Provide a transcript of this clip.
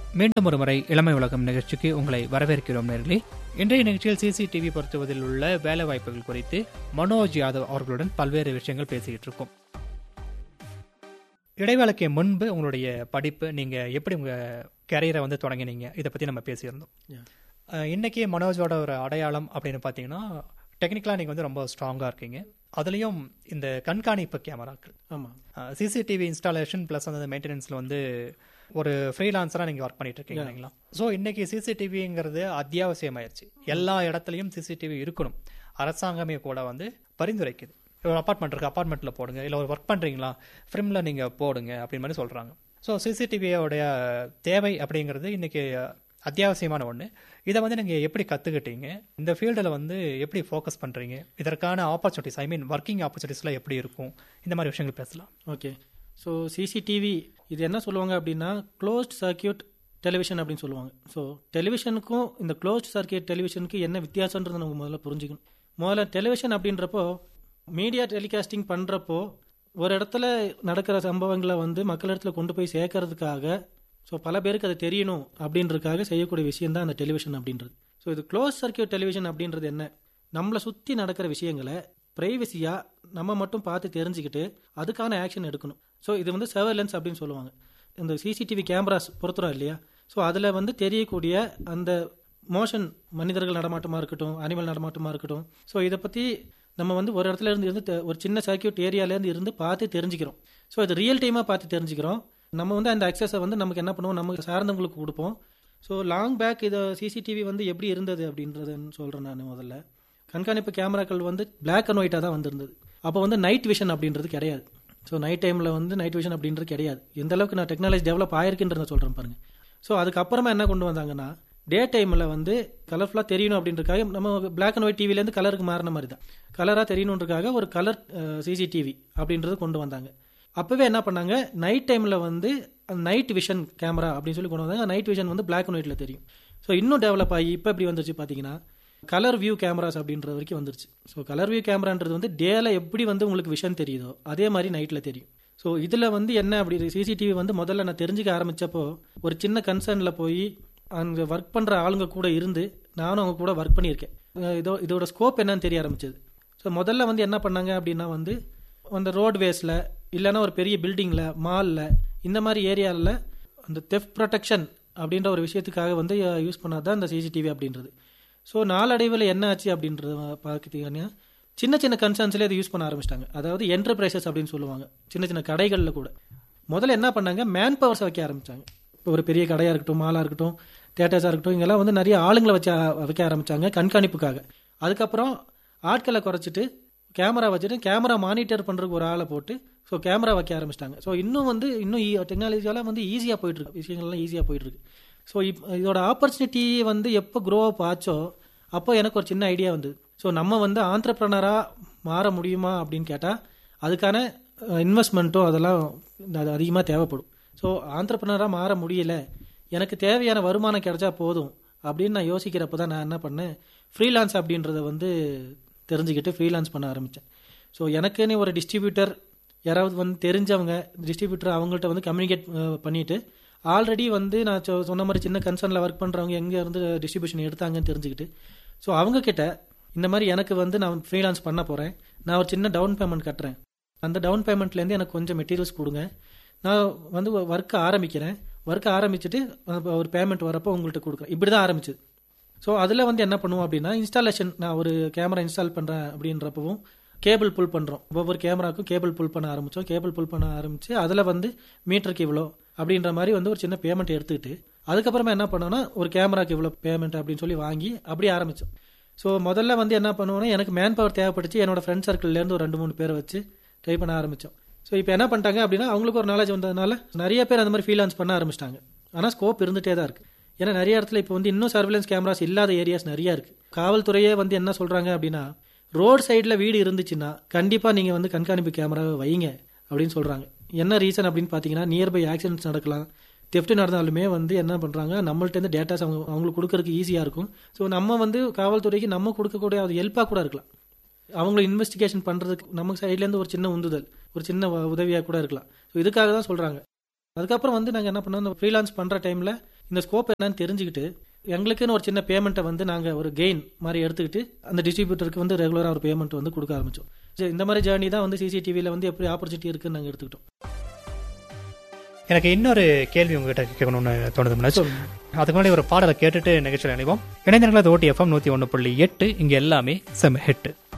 மீண்டும் ஒரு முறை இளமை உலகம் நிகழ்ச்சிக்கு உங்களை வரவேற்கிறோம் நேர்களே இன்றைய நிகழ்ச்சியில் சிசிடிவி பொருத்துவதில் உள்ள வேலை வாய்ப்புகள் குறித்து மனோஜ் யாதவ் அவர்களுடன் பல்வேறு விஷயங்கள் பேசிக்கிட்டு இருக்கோம் இடைவேளைக்கு முன்பு உங்களுடைய படிப்பு நீங்க எப்படி உங்க கேரியரை வந்து தொடங்கினீங்க இதை பத்தி நம்ம பேசியிருந்தோம் Yeah. அஹ், இன்னைக்கு மனோஜோட ஒரு அடையாளம் அப்படின்னு பார்த்தீங்கன்னா டெக்னிக்கலாக நீங்கள் வந்து ரொம்ப ஸ்ட்ராங்காக இருக்கீங்க அதுலேயும் இந்த கண்காணிப்பு கேமராக்கள் ஆமாம் சிசிடிவி இன்ஸ்டாலேஷன் ப்ளஸ் அந்த மெயின்டெனன்ஸில் வந்து ஒரு ஃப்ரீலான்சராக நீங்கள் ஒர்க் பண்ணிட்டு இருக்கீங்க இல்லைங்களா ஸோ இன்னைக்கு சிசிடிவிங்கிறது அத்தியாவசியமாயிருச்சு எல்லா இடத்துலையும் சிசிடிவி இருக்கணும் அரசாங்கமே கூட வந்து பரிந்துரைக்குது ஒரு அப்பார்ட்மெண்ட் இருக்கு அப்பார்ட்மெண்ட்டில் போடுங்க இல்லை ஒரு ஒர்க் பண்ணுறீங்களா ஃப்ரிமில் நீங்கள் போடுங்க அப்படின்னு மாதிரி சொல்கிறாங்க ஸோ சிசிடிவியோடைய தேவை அப்படிங்கிறது இன்னைக்கு அத்தியாவசியமான ஒன்று இதை வந்து நீங்கள் எப்படி கற்றுக்கிட்டீங்க இந்த ஃபீல்டில் வந்து எப்படி ஃபோக்கஸ் பண்ணுறீங்க இதற்கான ஆப்பர்ச்சுனிட்டிஸ் ஐ மீன் ஒர்க்கிங் ஆப்பர்ச்சுனிட்டிஸ்லாம் எப்படி இருக்கும் இந்த மாதிரி விஷயங்கள் பேசலாம் ஓகே ஸோ சிசிடிவி இது என்ன சொல்லுவாங்க அப்படின்னா க்ளோஸ்ட் சர்க்கியூட் டெலிவிஷன் அப்படின்னு சொல்லுவாங்க ஸோ டெலிவிஷனுக்கும் இந்த க்ளோஸ்ட் சர்க்கியூட் டெலிவிஷனுக்கு என்ன வித்தியாசன்றது நம்ம முதல்ல புரிஞ்சுக்கணும் முதல்ல டெலிவிஷன் அப்படின்றப்போ மீடியா டெலிகாஸ்டிங் பண்ணுறப்போ ஒரு இடத்துல நடக்கிற சம்பவங்களை வந்து மக்கள் இடத்துல கொண்டு போய் சேர்க்கறதுக்காக ஸோ பல பேருக்கு அது தெரியணும் அப்படின்றதுக்காக செய்யக்கூடிய விஷயம் தான் அந்த டெலிவிஷன் அப்படின்றது ஸோ இது க்ளோஸ் சர்க்கியூட் டெலிவிஷன் அப்படின்றது என்ன நம்மளை சுற்றி நடக்கிற விஷயங்களை ப்ரைவசியாக நம்ம மட்டும் பார்த்து தெரிஞ்சுக்கிட்டு அதுக்கான ஆக்ஷன் எடுக்கணும் ஸோ இது வந்து சர்வேலன்ஸ் அப்படின்னு சொல்லுவாங்க இந்த சிசிடிவி கேமராஸ் பொறுத்துறோம் இல்லையா ஸோ அதில் வந்து தெரியக்கூடிய அந்த மோஷன் மனிதர்கள் நடமாட்டமாக இருக்கட்டும் அனிமல் நடமாட்டமாக இருக்கட்டும் ஸோ இதை பற்றி நம்ம வந்து ஒரு இடத்துல இருந்து இருந்து தெ- ஒரு சின்ன சர்க்கியூட் ஏரியாலேருந்து இருந்து பார்த்து தெரிஞ்சுக்கிறோம் ஸோ இது ரியல் டைமாக பார்த்து தெரிஞ்சுக்கிறோம் நம்ம வந்து அந்த அக்சஸை வந்து நமக்கு என்ன பண்ணுவோம் நமக்கு சார்ந்தவங்களுக்கு கொடுப்போம் ஸோ லாங் பேக் இதை சிசிடிவி வந்து எப்படி இருந்தது அப்படின்றதுன்னு சொல்கிறேன் நான் முதல்ல கண்காணிப்பு கேமராக்கள் வந்து Black அண்ட் ஒயிட்டாக தான் வந்திருந்தது அப்போ வந்து நைட் விஷன் அப்படின்றது கிடையாது ஸோ நைட் டைமில் வந்து நைட் விஷன் அப்படின்றது கிடையாது எந்த அளவுக்கு நான் டெக்னாலஜி டெவலப் ஆயிருக்குன்றத சொல்கிறேன் பாருங்க ஸோ அதுக்கப்புறமா என்ன கொண்டு வந்தாங்கன்னா டே டைமில் வந்து கலர்ஃபுல்லாக தெரியணும் அப்படின்றதுக்காக நம்ம Black அண்ட் ஒயிட் டிவிலேருந்து கலருக்கு மாறின மாதிரி தான் கலராக தெரியணுன்றதுக்காக ஒரு கலர் சிசிடிவி அப்படின்றது கொண்டு வந்தாங்க அப்போவே என்ன பண்ணாங்க நைட் டைமில் வந்து நைட் விஷன் கேமரா அப்படின்னு சொல்லி கொண்டு வந்தாங்க நைட் விஷன் வந்து Black அண்ட் ஒயிட்டில் தெரியும் ஸோ இன்னும் டெவலப் ஆகி இப்போ எப்படி வந்துருச்சு பார்த்தீங்கன்னா கலர் வியூ கேமராஸ் அப்படின்ற வரைக்கும் வந்துருச்சு ஸோ கலர் வியூ கேமரான்றது வந்து டேல எப்படி வந்து உங்களுக்கு விஷன் தெரியுதோ அதே மாதிரி நைட்டில் தெரியும் ஸோ இதில் வந்து என்ன அப்படி சிசிடிவி வந்து முதல்ல நான் தெரிஞ்சுக்க ஆரம்பிச்சப்போ ஒரு சின்ன கன்சர்னில் போய் அங்கே ஒர்க் பண்ணுற ஆளுங்க கூட இருந்து நானும் அவங்க கூட ஒர்க் பண்ணியிருக்கேன் அஹ் இதோ இதோட ஸ்கோப் என்னன்னு தெரிய ஆரம்பிச்சது ஸோ முதல்ல வந்து என்ன பண்ணாங்க அப்படின்னா வந்து அந்த ரோட்வேஸில் இல்லைன்னா ஒரு பெரிய பில்டிங்கில் மாலில் இந்த மாதிரி ஏரியாவில் அந்த தெஃப்ட் ப்ரொடெக்ஷன் அப்படின்ற ஒரு விஷயத்துக்காக வந்து யூஸ் பண்ணாதான் இந்த சிசிடிவி அப்படின்றது ஸோ நாளடைவில் என்ன ஆச்சு அப்படின்றத பார்த்துட்டீங்கன்னா சின்ன சின்ன கன்சர்ன்ஸ்லேயே அதை யூஸ் பண்ண ஆரம்பிச்சிட்டாங்க அதாவது என்டர்பிரைசஸ் அப்படின்னு சொல்லுவாங்க சின்ன சின்ன கடைகளில் கூட முதல்ல என்ன பண்ணாங்க மேன் பவர்ஸ் வைக்க ஆரம்பிச்சாங்க இப்போ ஒரு பெரிய கடையாக இருக்கட்டும் மாலாக இருக்கட்டும் தேட்டர்ஸாக இருக்கட்டும் இங்கெல்லாம் வந்து நிறைய ஆளுங்களை வச்சு ஆ- வைக்க ஆரம்பிச்சாங்க கண்காணிப்புக்காக அதுக்கப்புறம் ஆட்களை குறைச்சிட்டு கேமரா வச்சுட்டு கேமரா மானிட்டர் பண்ணுறதுக்கு ஒரு ஆளை போட்டு ஸோ கேமரா வைக்க ஆரம்பிச்சிட்டாங்க ஸோ இன்னும் வந்து இன்னும் டெக்னாலஜியால வந்து ஈஸியாக போயிட்டு இருக்கு விஷயங்கள்லாம் ஈஸியாக போயிட்டு இருக்கு ஸோ இப் இதோட ஆப்பர்ச்சுனிட்டி வந்து எப்போ க்ரோ அப் ஆச்சோ அப்போ எனக்கு ஒரு சின்ன ஐடியா வந்தது ஸோ நம்ம வந்து ஆண்டர்பிரனராக மாற முடியுமா அப்படின்னு கேட்டால் அதுக்கான இன்வெஸ்ட்மெண்ட்டும் அதெல்லாம் அது அதிகமாக தேவைப்படும் ஸோ ஆண்டர்பிரனராக மாற முடியல எனக்கு தேவையான வருமானம் கிடைச்சா போதும் அப்படின்னு நான் யோசிக்கிறப்ப தான் நான் என்ன பண்ணேன் ஃப்ரீலான்ஸ் அப்படின்றத வந்து தெரிஞ்சுக்கிட்டு ஃப்ரீலான்ஸ் பண்ண ஆரம்பித்தேன் ஸோ எனக்குன்னு ஒரு டிஸ்ட்ரிபியூட்டர் யாராவது வந்து தெரிஞ்சவங்க டிஸ்ட்ரிபியூட்டர் அவங்கள்ட்ட வந்து கம்யூனிகேட் பண்ணிட்டு ஆல்ரெடி வந்து நான் சொ- சொன்ன மாதிரி சின்ன கன்சர்னில் ஒர்க் பண்ணுறவங்க எங்கே இருந்து டிஸ்ட்ரிபியூஷன் எடுத்தாங்கன்னு தெரிஞ்சுக்கிட்டு ஸோ அவங்க கிட்ட இந்த மாதிரி எனக்கு வந்து நான் ஃப்ரீலான்ஸ் பண்ண போகிறேன் நான் ஒரு சின்ன டவுன் பேமெண்ட் கட்டுறேன் அந்த டவுன் பேமெண்ட்லேருந்து எனக்கு கொஞ்சம் மெட்டீரியல்ஸ் கொடுங்க நான் வந்து ஒர்க்கை ஆரம்பிக்கிறேன் ஒர்க்கை ஆரம்பிச்சுட்டு அப்ப ஒரு பேமெண்ட் வரப்போ உங்கள்கிட்ட கொடுக்குறேன் இப்படி தான் ஆரம்பிச்சது ஸோ அதில் வந்து என்ன பண்ணுவோம் அப்படின்னா இன்ஸ்டாலேஷன் நான் ஒரு கேமரா இன்ஸ்டால் பண்ணுறேன் அப்படின்றப்பவும் கேபிள் புல் பண்ணுறோம் ஒவ்வொரு கேமராக்கும் கேபிள் புல் பண்ண ஆரம்பித்தோம் கேபிள் புல் பண்ண ஆரம்பித்து அதில் வந்து மீட்டருக்கு இவ்வளோ அப்படின்ற மாதிரி வந்து ஒரு சின்ன பேமெண்ட் எடுத்துக்கிட்டு அதுக்கப்புறமா என்ன பண்ணோம்னா ஒரு கேமராக்கு இவ்வளோ பேமெண்ட் அப்படின்னு சொல்லி வாங்கி அப்படியே ஆரம்பித்தோம் ஸோ முதல்ல வந்து என்ன பண்ணுவோம்னா எனக்கு மேன் பவர் தேவைப்பட்டுச்சு என்னோட ஃப்ரெண்ட் சர்க்கிள்லேருந்து ஒரு ரெண்டு மூணு பேரை வச்சு ட்ரை பண்ண ஆரம்பித்தோம் ஸோ இப்போ என்ன பண்ணிட்டாங்க அப்படின்னா அவங்களுக்கு ஒரு நாலேஜ் வந்ததுனால நிறைய பேர் அந்த மாதிரி ஃப்ரீலான்ஸ் பண்ண ஆரம்பிச்சிட்டாங்க ஆனால் ஸ்கோப் இருந்துகிட்டே தான் இருக்குது ஏன்னா நிறைய இடத்துல இப்போ வந்து இன்னும் சர்வேலன்ஸ் கேமராஸ் இல்லாத ஏரியாஸ் நிறைய இருக்கு காவல்துறையே வந்து என்ன சொல்றாங்க அப்படின்னா ரோட் சைடில் வீடு இருந்துச்சுன்னா கண்டிப்பாக நீங்கள் வந்து கண்காணிப்பு கேமராவை வைங்க அப்படின்னு சொல்றாங்க என்ன ரீசன் அப்படின்னு பார்த்தீங்கன்னா நியர்பை ஆக்சிடென்ட்ஸ் நடக்கலாம் தெஃப்ட் நடந்தாலுமே வந்து என்ன பண்ணுறாங்க நம்மள்ட்ட டேட்டாஸ் அவங்க அவங்களுக்கு கொடுக்கறதுக்கு ஈஸியாக இருக்கும் ஸோ நம்ம வந்து காவல்துறைக்கு நம்ம கொடுக்கக்கூடிய அது ஹெல்ப்பாக கூட இருக்கலாம் அவங்கள இன்வெஸ்டிகேஷன் பண்ணுறதுக்கு நம்ம சைட்லேருந்து ஒரு சின்ன உந்துதல் ஒரு சின்ன உதவியாக கூட இருக்கலாம் ஸோ இதுக்காக தான் சொல்கிறாங்க அதுக்கப்புறம் வந்து நாங்கள் என்ன பண்ணோம் இந்த ஃப்ரீலான்ஸ் பண்ணுற டைமில் இந்த ஸ்கோப் என்னன்னு தெரிஞ்சுக்கிட்டு எங்களுக்குன்னு ஒரு சின்ன பேமெண்ட்டை வந்து நாங்கள் ஒரு கெயின் மாதிரி எடுத்துக்கிட்டு அந்த டிஸ்ட்ரிபியூட்டருக்கு வந்து ரெகுலராக ஒரு பேமெண்ட் வந்து கொடுக்க ஆரம்பித்தோம் சரி இந்த மாதிரி ஜேர்னி தான் வந்து சிசிடிவியில் வந்து எப்படி ஆப்பர்ச்சுனிட்டி இருக்குன்னு நாங்கள் எடுத்துக்கிட்டோம் எனக்கு இன்னொரு கேள்வி உங்ககிட்ட கேட்கணும்னு தோணுது மனோஜ் அதுக்கு முன்னாடி ஒரு பாடலை கேட்டுட்டு நிகழ்ச்சியில் இணைவோம் இணைந்தர்களது ஓட்டி எஃப்எம் நூற்றி ஒன்று புள்ளி எட்டு இங்கே எல்லாமே செம ஹெட்டு